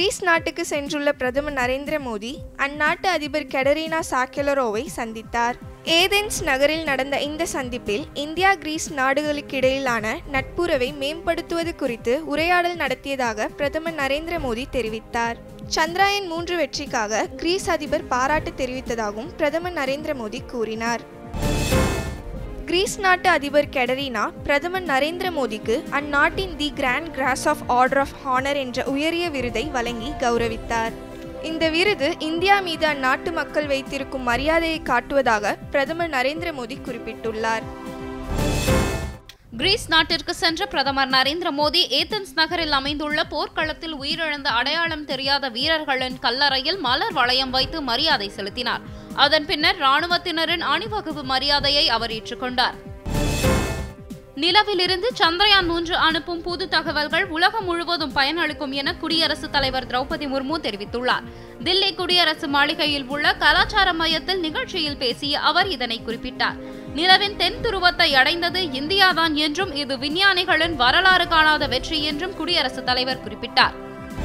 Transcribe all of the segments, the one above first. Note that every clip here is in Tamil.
கிரீஸ் நாட்டுக்கு சென்றுள்ள பிரதமர் நரேந்திர மோடி அந்நாட்டு அதிபர் கெடரினா சாக்கெலரோவை சந்தித்தார் ஏதென்ஸ் நகரில் நடந்த இந்த சந்திப்பில் இந்தியா கிரீஸ் நாடுகளுக்கிடையிலான நட்புறவை மேம்படுத்துவது குறித்து உரையாடல் நடத்தியதாக பிரதமர் நரேந்திர மோடி தெரிவித்தார் சந்திராயன் மூன்று வெற்றிக்காக கிரீஸ் அதிபர் பாராட்டு தெரிவித்ததாகவும் பிரதமர் நரேந்திர மோடி கூறினார் கிரீஸ் நாட்டு அதிபர் கெடரினா பிரதமர் நரேந்திர மோடிக்கு அந்நாட்டின் the grand cross of order of honour என்ற உயரிய விருதை வழங்கி கௌரவித்தார் இந்த விருது இந்தியா மீது அந்நாட்டு மக்கள் வைத்திருக்கும் மரியாதையை காட்டுவதாக பிரதமர் நரேந்திர மோடி குறிப்பிட்டுள்ளார் கிரீஸ் நாட்டிற்கு சென்ற பிரதமர் நரேந்திர மோடி ஏத்தன்ஸ் நகரில் அமைந்துள்ள போர்க்களத்தில் உயிரிழந்த அடையாளம் தெரியாத வீரர்களின் கல்லறையில் மலர் வளையம் வைத்து மரியாதை செலுத்தினார் அதன் பின்னர் ராணுவத்தினரின் அணிவகுப்பு மரியாதையை அவர் ஏற்றுக்கொண்டார் நிலவிலிருந்து சந்திரயான் மூன்று அனுப்பும் புது தகவல்கள் உலகம் முழுவதும் பயனளிக்கும் என குடியரசுத் தலைவர் திரௌபதி முர்மு தெரிவித்துள்ளார் தில்லி குடியரசு மாளிகையில் உள்ள கலாச்சார மையத்தில் நிகழ்ச்சியில் பேசிய அவர் இதனை குறிப்பிட்டார் நிலவின் தென் துருவத்தை அடைந்தது இந்தியாதான் என்றும் இது விஞ்ஞானிகளின் வரலாறு காணாத வெற்றி என்றும் குடியரசுத் தலைவர் குறிப்பிட்டார்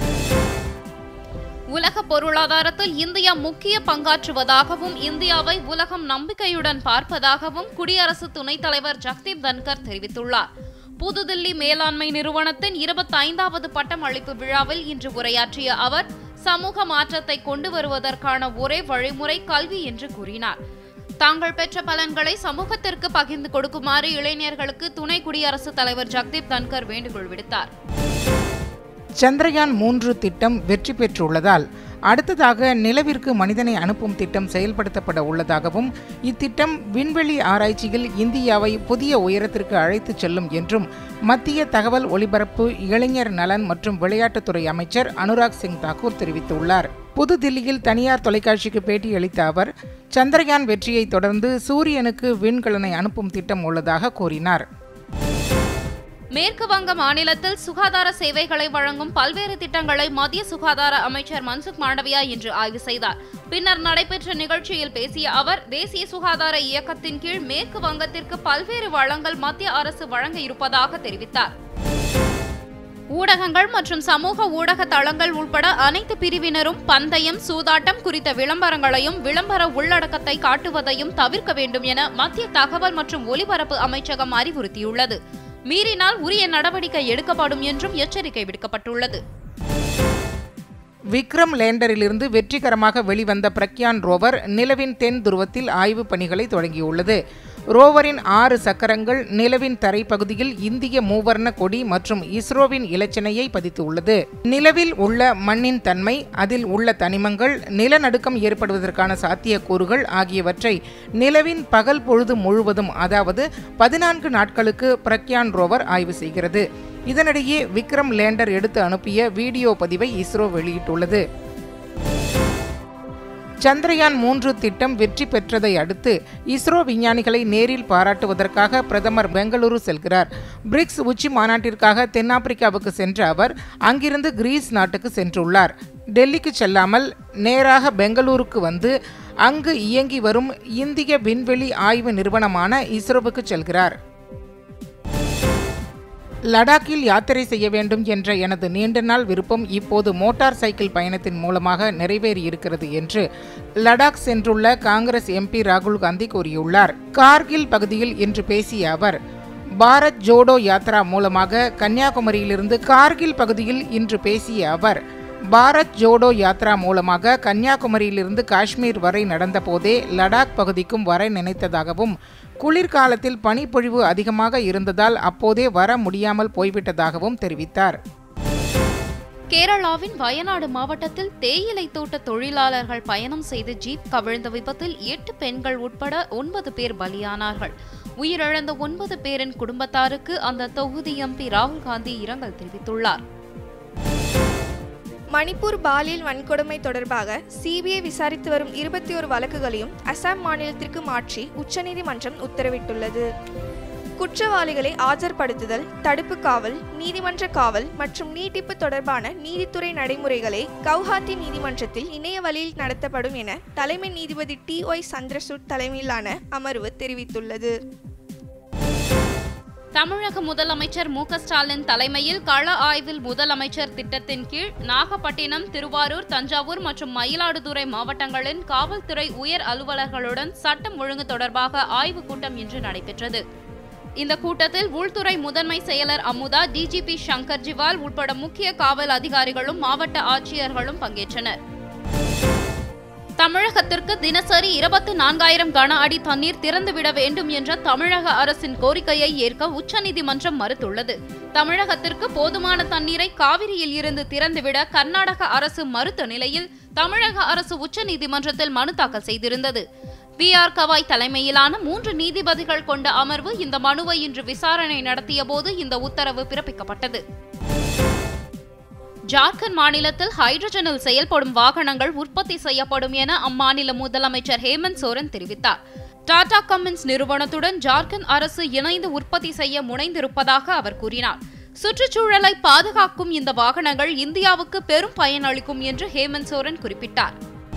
உலக பொருளாதாரத்தில் இந்தியா முக்கிய பங்காற்றுவதாகவும் இந்தியாவை உலகம் நம்பிக்கையுடன் பார்ப்பதாகவும் குடியரசு துணைத் தலைவர் ஜக்தீப் தன்கர் தெரிவித்துள்ளார் புதுதில்லி மேலாண்மை நிறுவனத்தின் இருபத்தைந்தாவது பட்டமளிப்பு விழாவில் இன்று உரையாற்றிய அவர் சமூக மாற்றத்தை கொண்டு வருவதற்கான ஒரே வழிமுறை கல்வி என்று கூறினார் தாங்கள் பெற்ற பலன்களை சமூகத்திற்கு பகிர்ந்து கொடுக்குமாறு இளைஞர்களுக்கு துணை குடியரசுத் தலைவர் ஜக்தீப் தன்கர் வேண்டுகோள் விடுத்தார் சந்திரயான் மூன்று திட்டம் வெற்றி பெற்றுள்ளதால் அடுத்ததாக நிலவிற்கு மனிதனை அனுப்பும் திட்டம் செயல்படுத்தப்பட உள்ளதாகவும் இத்திட்டம் விண்வெளி ஆராய்ச்சியில் இந்தியாவை புதிய உயரத்திற்கு அழைத்துச் செல்லும் என்றும் மத்திய தகவல் ஒலிபரப்பு இளைஞர் நலன் மற்றும் விளையாட்டுத்துறை அமைச்சர் அனுராக் சிங் தாக்கூர் தெரிவித்துள்ளார் புதுதில்லியில் தனியார் தொலைக்காட்சிக்கு பேட்டியளித்த அவர் சந்திரயான் வெற்றியை தொடர்ந்து சூரியனுக்கு விண்கலனை அனுப்பும் திட்டம் உள்ளதாக கூறினார் மேற்கு வங்க மாநிலத்தில் சுகாதார சேவைகளை வழங்கும் பல்வேறு திட்டங்களை மத்திய சுகாதார அமைச்சர் மன்சுக் மாண்டவியா இன்று ஆய்வு செய்தார் பின்னர் நடைபெற்ற நிகழ்ச்சியில் பேசிய அவர் தேசிய சுகாதார இயக்கத்தின் கீழ் மேற்கு வங்கத்திற்கு பல்வேறு வளங்கள் மத்திய அரசு வழங்க இருப்பதாக தெரிவித்தார் ஊடகங்கள் மற்றும் சமூக ஊடக தளங்கள் உட்பட அனைத்து பிரிவினரும் பந்தயம் சூதாட்டம் குறித்த விளம்பரங்களையும் விளம்பர உள்ளடக்கத்தை காட்டுவதையும் தவிர்க்க வேண்டும் என மத்திய தகவல் மற்றும் ஒலிபரப்பு அமைச்சகம் அறிவுறுத்தியுள்ளது மீறினால் உரிய நடவடிக்கை எடுக்கப்படும் என்றும் எச்சரிக்கை விடுக்கப்பட்டுள்ளது விக்ரம் லேண்டரிலிருந்து வெற்றிகரமாக வெளிவந்த பிரக்யான் ரோவர் நிலவின் தென் துருவத்தில் ஆய்வுப் பணிகளை தொடங்கியுள்ளது ரோவரின் ஆறு சக்கரங்கள் நிலவின் தரைப்பகுதியில் இந்திய மூவர்ண கொடி மற்றும் இஸ்ரோவின் இலச்சினையை பதித்துள்ளது நிலவில் உள்ள மண்ணின் தன்மை அதில் உள்ள தனிமங்கள் நிலநடுக்கம் ஏற்படுவதற்கான சாத்தியக்கூறுகள் ஆகியவற்றை நிலவின் பகல் பொழுது முழுவதும் அதாவது பதினான்கு நாட்களுக்கு பிரக்யான் ரோவர் ஆய்வு செய்கிறது இதனிடையே விக்ரம் லேண்டர் எடுத்து அனுப்பிய வீடியோ பதிவை இஸ்ரோ வெளியிட்டுள்ளது சந்திரயான் மூன்று திட்டம் வெற்றி பெற்றதை அடுத்து இஸ்ரோ விஞ்ஞானிகளை நேரில் பாராட்டுவதற்காக பிரதமர் பெங்களூரு செல்கிறார் பிரிக்ஸ் உச்சி மாநாட்டிற்காக தென்னாப்பிரிக்காவுக்கு சென்ற அவர் அங்கிருந்து கிரீஸ் நாட்டுக்கு சென்றுள்ளார் டெல்லிக்கு செல்லாமல் நேராக பெங்களூருக்கு வந்து அங்கு இயங்கி வரும் இந்திய விண்வெளி ஆய்வு நிறுவனமான இஸ்ரோவுக்கு செல்கிறார் லடாக்கில் யாத்திரை செய்ய வேண்டும் என்ற எனது நீண்ட நாள் விருப்பம் இப்போது மோட்டார் சைக்கிள் பயணத்தின் மூலமாக நிறைவேறியிருக்கிறது என்று லடாக் சென்றுள்ள காங்கிரஸ் எம்பி ராகுல் காந்தி கூறியுள்ளார் கார்கில் பகுதியில் இன்று பேசிய அவர் பாரத் ஜோடோ யாத்ரா மூலமாக கன்னியாகுமரியிலிருந்து கார்கில் பகுதியில் இன்று பேசிய அவர் பாரத் ஜோடோ யாத்ரா மூலமாக கன்னியாகுமரியிலிருந்து காஷ்மீர் வரை நடந்தபோதே லடாக் பகுதிக்கும் வர நினைத்ததாகவும் குளிர்காலத்தில் பனிப்பொழிவு அதிகமாக இருந்ததால் அப்போதே வர முடியாமல் போய்விட்டதாகவும் தெரிவித்தார் கேரளாவின் வயநாடு மாவட்டத்தில் தேயிலை தோட்ட தொழிலாளர்கள் பயணம் செய்து ஜீப் கவிழ்ந்த விபத்தில் எட்டு பெண்கள் உட்பட ஒன்பது பேர் பலியானார்கள் உயிரிழந்த ஒன்பது பேரின் குடும்பத்தாருக்கு அந்த தொகுதி எம்பி ராகுல் காந்தி இரங்கல் தெரிவித்துள்ளார் மணிப்பூர் பாலியல் வன்கொடுமை தொடர்பாக சிபிஐ விசாரித்து வரும் இருபத்தி ஒரு வழக்குகளையும் அசாம் மாநிலத்திற்கு மாற்றி உச்சநீதிமன்றம் உத்தரவிட்டுள்ளது குற்றவாளிகளை ஆஜர்படுத்துதல் தடுப்பு காவல் நீதிமன்ற காவல் மற்றும் நீட்டிப்பு தொடர்பான நீதித்துறை நடைமுறைகளை கவுஹாத்தி நீதிமன்றத்தில் இணைய வழியில் நடத்தப்படும் என தலைமை நீதிபதி டி ஒய் சந்திரசூட் தலைமையிலான அமர்வு தெரிவித்துள்ளது தமிழக முதலமைச்சர் மு க ஸ்டாலின் தலைமையில் கள ஆய்வில் முதலமைச்சர் திட்டத்தின் கீழ் நாகப்பட்டினம் திருவாரூர் தஞ்சாவூர் மற்றும் மயிலாடுதுறை மாவட்டங்களின் காவல்துறை உயர் அலுவலர்களுடன் சட்டம் ஒழுங்கு தொடர்பாக ஆய்வுக் கூட்டம் இன்று நடைபெற்றது இந்த கூட்டத்தில் உள்துறை முதன்மை செயலர் அமுதா டிஜிபி சங்கர் ஜிவால் உட்பட முக்கிய காவல் அதிகாரிகளும் மாவட்ட ஆட்சியர்களும் பங்கேற்றனர் தமிழகத்திற்கு தினசரி இருபத்தி நான்காயிரம் கன அடி தண்ணீர் திறந்துவிட வேண்டும் என்ற தமிழக அரசின் கோரிக்கையை ஏற்க உச்சநீதிமன்றம் மறுத்துள்ளது தமிழகத்திற்கு போதுமான தண்ணீரை காவிரியில் இருந்து திறந்துவிட கர்நாடக அரசு மறுத்த நிலையில் தமிழக அரசு உச்சநீதிமன்றத்தில் மனு தாக்கல் செய்திருந்தது பி ஆர் கவாய் தலைமையிலான மூன்று நீதிபதிகள் கொண்ட அமர்வு இந்த மனுவை இன்று விசாரணை நடத்தியபோது இந்த உத்தரவு பிறப்பிக்கப்பட்டது ஜார்க்கண்ட் மாநிலத்தில் ஹைட்ரஜனில் செயல்படும் வாகனங்கள் உற்பத்தி செய்யப்படும் என அம்மாநில முதலமைச்சர் ஹேமந்த் சோரன் தெரிவித்தார் டாடா கமின்ஸ் நிறுவனத்துடன் ஜார்க்கண்ட் அரசு இணைந்து உற்பத்தி செய்ய முனைந்திருப்பதாக அவர் கூறினார் சுற்றுச்சூழலை பாதுகாக்கும் இந்த வாகனங்கள் இந்தியாவுக்கு பெரும் பயனளிக்கும் என்று ஹேமந்த் சோரன் குறிப்பிட்டார்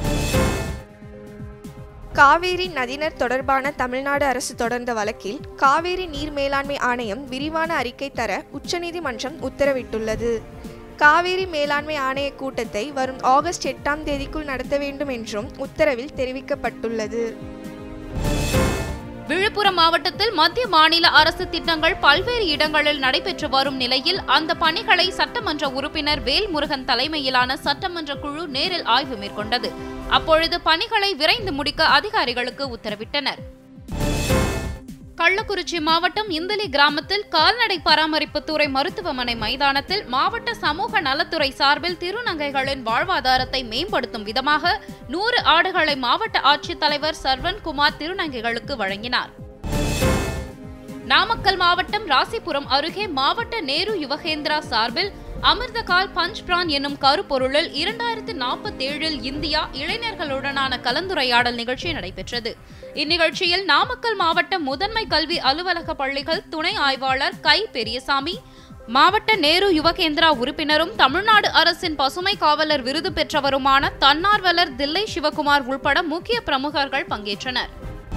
காவேரி நதிநர் தொடர்பான தமிழ்நாடு அரசு தொடர்ந்த வழக்கில் காவேரி நீர் மேலாண்மை ஆணையம் விரிவான அறிக்கை தர உச்சநீதிமன்றம் உத்தரவிட்டுள்ளது காவேரி மேலாண்மை ஆணைய கூட்டத்தை வரும் ஆகஸ்ட் எட்டாம் தேதிக்குள் நடத்த வேண்டும் என்றும் உத்தரவில் தெரிவிக்கப்பட்டுள்ளது விழுப்புரம் மாவட்டத்தில் மத்திய மாநில அரசு திட்டங்கள் பல்வேறு இடங்களில் நடைபெற்று வரும் நிலையில் அந்த பணிகளை சட்டமன்ற உறுப்பினர் வேல்முருகன் தலைமையிலான சட்டமன்ற குழு நேரில் ஆய்வு மேற்கொண்டது அப்பொழுது பணிகளை விரைந்து முடிக்க அதிகாரிகளுக்கு உத்தரவிட்டனர் கள்ளக்குறிச்சி மாவட்டம் இந்தலி கிராமத்தில் கால்நடை பராமரிப்புத்துறை மருத்துவமனை மைதானத்தில் மாவட்ட சமூக நலத்துறை சார்பில் திருநங்கைகளின் வாழ்வாதாரத்தை மேம்படுத்தும் விதமாக நூறு ஆடுகளை மாவட்ட ஆட்சித்தலைவர் சர்வன்குமார் திருநங்கைகளுக்கு வழங்கினார் நாமக்கல் மாவட்டம் ராசிபுரம் அருகே மாவட்ட நேரு யுவகேந்திரா சார்பில் அமிர்தகால் பஞ்ச் பிரான் என்னும் கருப்பொருளில் இரண்டாயிரத்து நாற்பத்தேழில் இந்தியா இளைஞர்களுடனான கலந்துரையாடல் நிகழ்ச்சி நடைபெற்றது இந்நிகழ்ச்சியில் நாமக்கல் மாவட்ட முதன்மை கல்வி அலுவலக பள்ளிகள் துணை ஆய்வாளர் கை பெரியசாமி மாவட்ட நேரு யுவகேந்திரா உறுப்பினரும் தமிழ்நாடு அரசின் பசுமை காவலர் விருது பெற்றவருமான தன்னார்வலர் தில்லை சிவகுமார் உள்பட முக்கிய பிரமுகர்கள் பங்கேற்றனர்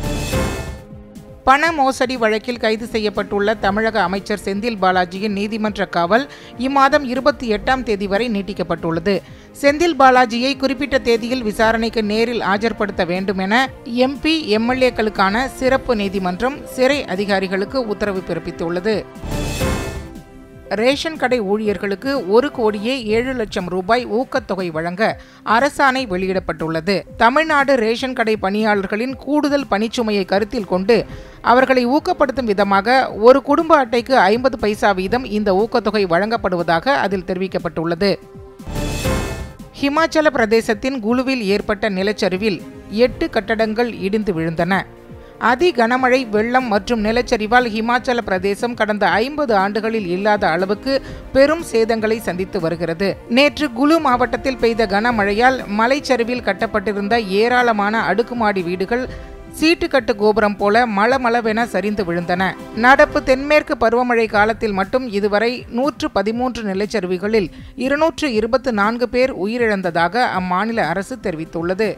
பண மோசடி வழக்கில் கைது செய்யப்பட்டுள்ள தமிழக அமைச்சர் செந்தில் பாலாஜியின் நீதிமன்ற காவல் இம்மாதம் இருபத்தி எட்டாம் தேதி வரை நீட்டிக்கப்பட்டுள்ளது செந்தில் பாலாஜியை குறிப்பிட்ட தேதியில் விசாரணைக்கு நேரில் ஆஜர்படுத்த வேண்டும் என எம்பி எம்எல்ஏக்களுக்கான சிறப்பு நீதிமன்றம் சிறை அதிகாரிகளுக்கு உத்தரவு பிறப்பித்துள்ளது ரேஷன் கடை ஊழியர்களுக்கு ஒரு கோடியே ஏழு லட்சம் ரூபாய் ஊக்கத்தொகை வழங்க அரசாணை வெளியிடப்பட்டுள்ளது தமிழ்நாடு ரேஷன் கடை பணியாளர்களின் கூடுதல் பணிச்சுமையை கருத்தில் கொண்டு அவர்களை ஊக்கப்படுத்தும் விதமாக ஒரு குடும்ப அட்டைக்கு ஐம்பது பைசா வீதம் இந்த ஊக்கத்தொகை வழங்கப்படுவதாக அதில் தெரிவிக்கப்பட்டுள்ளது ஹிமாச்சல பிரதேசத்தின் குழுவில் ஏற்பட்ட நிலச்சரிவில் எட்டு கட்டடங்கள் இடிந்து விழுந்தன அதி கனமழை வெள்ளம் மற்றும் நிலச்சரிவால் ஹிமாச்சல பிரதேசம் கடந்த ஐம்பது ஆண்டுகளில் இல்லாத அளவுக்கு பெரும் சேதங்களை சந்தித்து வருகிறது நேற்று குலு மாவட்டத்தில் பெய்த கனமழையால் மலைச்சரிவில் கட்டப்பட்டிருந்த ஏராளமான அடுக்குமாடி வீடுகள் சீட்டுக்கட்டு கோபுரம் போல மளமளவென சரிந்து விழுந்தன நடப்பு தென்மேற்கு பருவமழை காலத்தில் மட்டும் இதுவரை நூற்று பதிமூன்று நிலச்சரிவுகளில் இருநூற்று இருபத்து நான்கு பேர் உயிரிழந்ததாக அம்மாநில அரசு தெரிவித்துள்ளது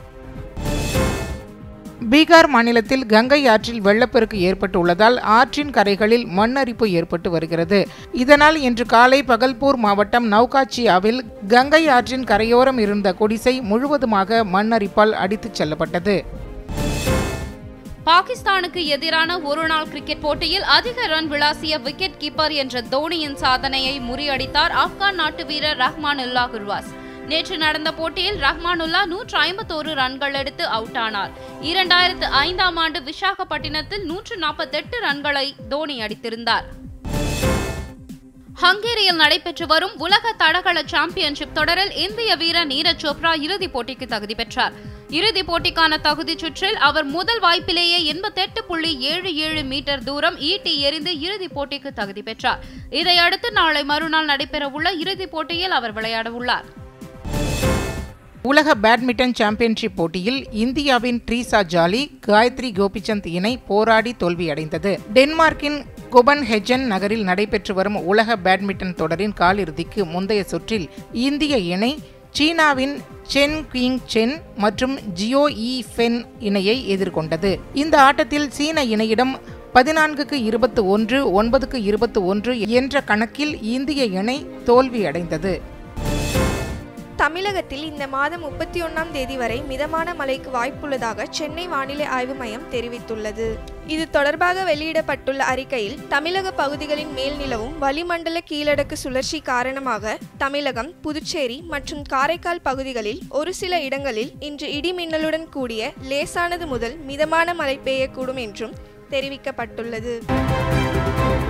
பீகார் மாநிலத்தில் கங்கை ஆற்றில் வெள்ளப்பெருக்கு ஏற்பட்டுள்ளதால் ஆற்றின் கரைகளில் மண் அரிப்பு ஏற்பட்டு வருகிறது இதனால் இன்று காலை பகல்பூர் மாவட்டம் நௌகாச்சியாவில் கங்கை ஆற்றின் கரையோரம் இருந்த குடிசை முழுவதுமாக மண் அரிப்பால் அடித்துச் செல்லப்பட்டது பாகிஸ்தானுக்கு எதிரான ஒருநாள் கிரிக்கெட் போட்டியில் அதிக ரன் விளாசிய விக்கெட் கீப்பர் என்ற தோனியின் சாதனையை முறியடித்தார் ஆப்கான் நாட்டு வீரர் ரஹ்மானுல்லா குர்வாஸ் நேற்று நடந்த போட்டியில் ரஹ்மானுல்லா நூற்று ஐம்பத்தோரு ரன்கள் எடுத்து அவுட் ஆனார் இரண்டாயிரத்து ஐந்தாம் ஆண்டு விசாகப்பட்டினத்தில் நூற்று நாற்பத்தெட்டு ரன்களை தோனி அடித்திருந்தார் ஹங்கேரியில் நடைபெற்று வரும் உலக தடகள சாம்பியன்ஷிப் தொடரில் இந்திய வீரர் நீரஜ் சோப்ரா இறுதிப் போட்டிக்கு தகுதி பெற்றார் இறுதிப் போட்டிக்கான தகுதிச் சுற்றில் அவர் முதல் வாய்ப்பிலேயே எண்பத்தெட்டு புள்ளி ஏழு ஏழு மீட்டர் தூரம் ஈட்டி எறிந்து இறுதிப் போட்டிக்கு தகுதி பெற்றார் இதையடுத்து நாளை மறுநாள் நடைபெறவுள்ள இறுதிப் போட்டியில் அவர் விளையாடவுள்ளார் உலக பேட்மிண்டன் சாம்பியன்ஷிப் போட்டியில் இந்தியாவின் ட்ரீசா ஜாலி காயத்ரி கோபிச்சந்த் இணை போராடி தோல்வியடைந்தது டென்மார்க்கின் கொபன்ஹெஜன் நகரில் நடைபெற்று வரும் உலக பேட்மிண்டன் தொடரின் காலிறுதிக்கு முந்தைய சுற்றில் இந்திய இணை சீனாவின் சென் குயிங் சென் மற்றும் ஜியோ இ ஃபென் இணையை எதிர்கொண்டது இந்த ஆட்டத்தில் சீன இணையிடம் பதினான்குக்கு இருபத்து ஒன்று ஒன்பதுக்கு இருபத்து ஒன்று என்ற கணக்கில் இந்திய இணை தோல்வியடைந்தது தமிழகத்தில் இந்த மாதம் முப்பத்தி ஒன்றாம் தேதி வரை மிதமான மழைக்கு வாய்ப்புள்ளதாக சென்னை வானிலை ஆய்வு மையம் தெரிவித்துள்ளது இது தொடர்பாக வெளியிடப்பட்டுள்ள அறிக்கையில் தமிழக பகுதிகளின் மேல் நிலவும் வளிமண்டல கீழடுக்கு சுழற்சி காரணமாக தமிழகம் புதுச்சேரி மற்றும் காரைக்கால் பகுதிகளில் ஒரு சில இடங்களில் இன்று இடி மின்னலுடன் கூடிய லேசானது முதல் மிதமான மழை பெய்யக்கூடும் என்றும் தெரிவிக்கப்பட்டுள்ளது